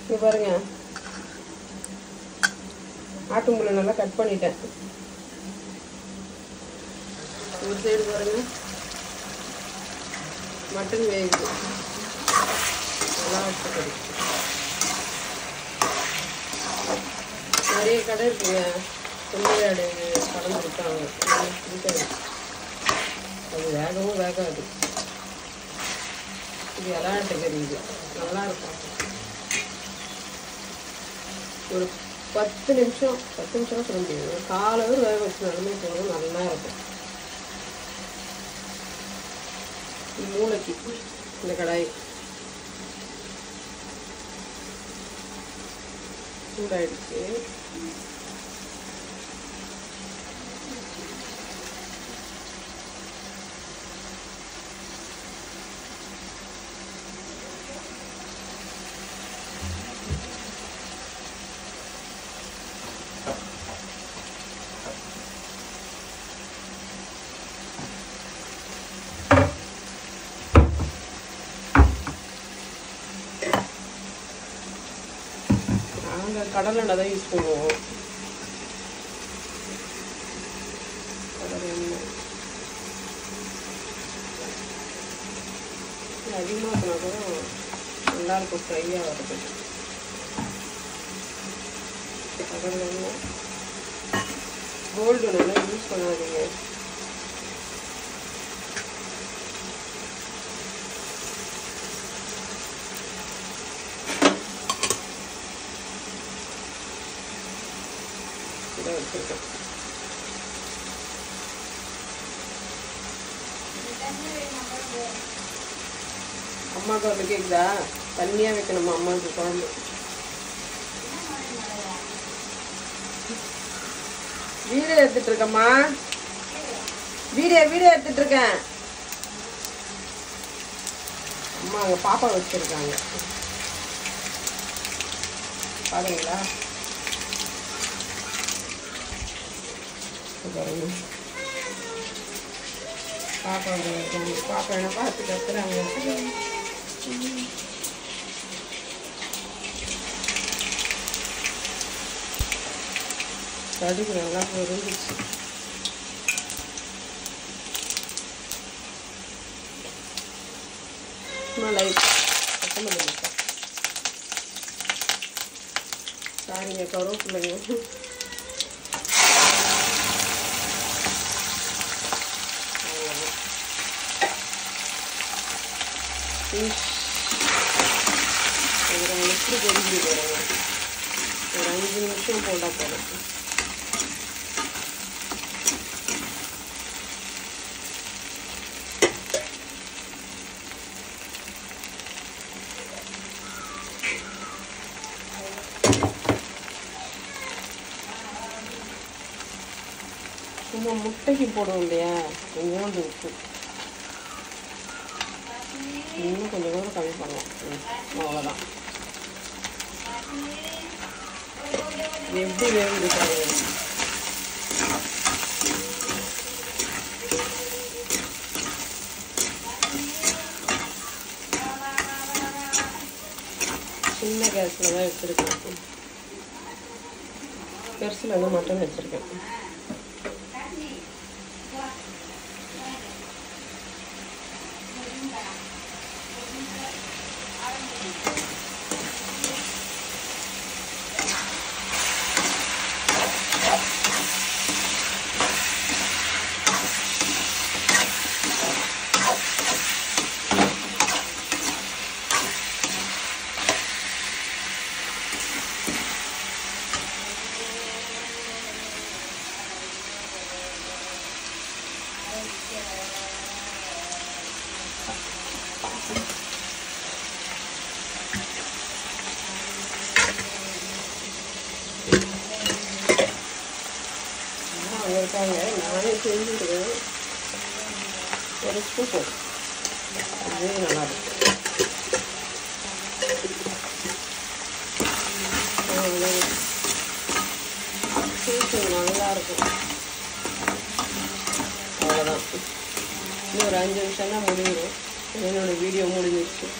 இங்க பாருங்க ஆட்டு முள்ளை நல்லா கட் பண்ணிட்டேன் ஒரு சைடு பாருங்க மட்டன் வேகுது நல்லா வச்சுக்கறி நிறைய கடை இருக்குங்க கொள்ளையாடு கலந்து விட்டாங்க எனக்கு பிடிக்காது அது வேகவும் வேகாது இது விளையாட்டு கறி இது நல்லா இருக்கும் ஒரு பத்து நிமிஷம் பத்து நிமிஷம் சொல்ல முடியாது ஒரு கால் அவர் வேக வச்சுனாலுமே போதும் நல்லா இருக்கும் இது மூளைக்கு இந்த கடாய் சூடாயிடுச்சு நாங்கள் கடலை எண்ணெய் தான் யூஸ் பண்ணுவோம் கடலை எண்ணெய் இது அதிகமாக பண்ணால் கூட நல்லாயிருக்கும் ஃப்ரையாக வருது கடலை எண்ணெய் கோல்டு நல்லா யூஸ் பண்ணாதீங்க இதை வச்சுருக்கேன் அம்மாவுக்கு வந்து கேக்குதா தண்ணியாக வைக்கணுமா அம்மாவுக்கு குழம்பு வீடியோ எடுத்துட்டு இருக்கேம்மா வீடியோ வீடியோ எடுத்துட்டு இருக்கேன் அம்மா அங்கே பாப்பா வச்சிருக்காங்க பாருங்களா இது பாருங்க பாப்பா அங்க இருக்காங்க. பாப்பா என்ன பார்த்து கத்துறாங்க கடுகு நல்லா பொருந்துச்சு சும்மா லைட்டாக கொத்தமல்லி மிளகாய் சாரிங்க கருவேப்பிள்ளைங்க அவ்வளவுதான். ஃபிஷ் ஒரு எப்படி பொரிஞ்சு போகிறாங்க ஒரு அஞ்சு நிமிஷம் போட்டால் போதும் சும்மா முட்டைக்கு போடுவோம் இல்லையா கொஞ்சோண்டு உப்பு இன்னும் கொஞ்சம் கூட கம்மி பண்ணலாம் ம், அவ்வளோதான் இது எப்படி வேகுது பாருங்க சின்ன கேஸில் தான் வச்சுருக்கேன் பெருசில் வந்து மட்டன் வச்சுருக்கேன் அம்மா அங்கே இருக்காங்க நானே செஞ்சுருவேன் ஒரு ஸ்பூன் போதும் அதுவே நல்லா இருக்கும் அவ்வளவுதான். டேஸ்ட் நல்லா இருக்கும் அவ்வளோதான் இன்னும் ஒரு அஞ்சு நிமிஷம் தான் முடிஞ்சிடும் என்னோட வீடியோ முடிஞ்சிருச்சு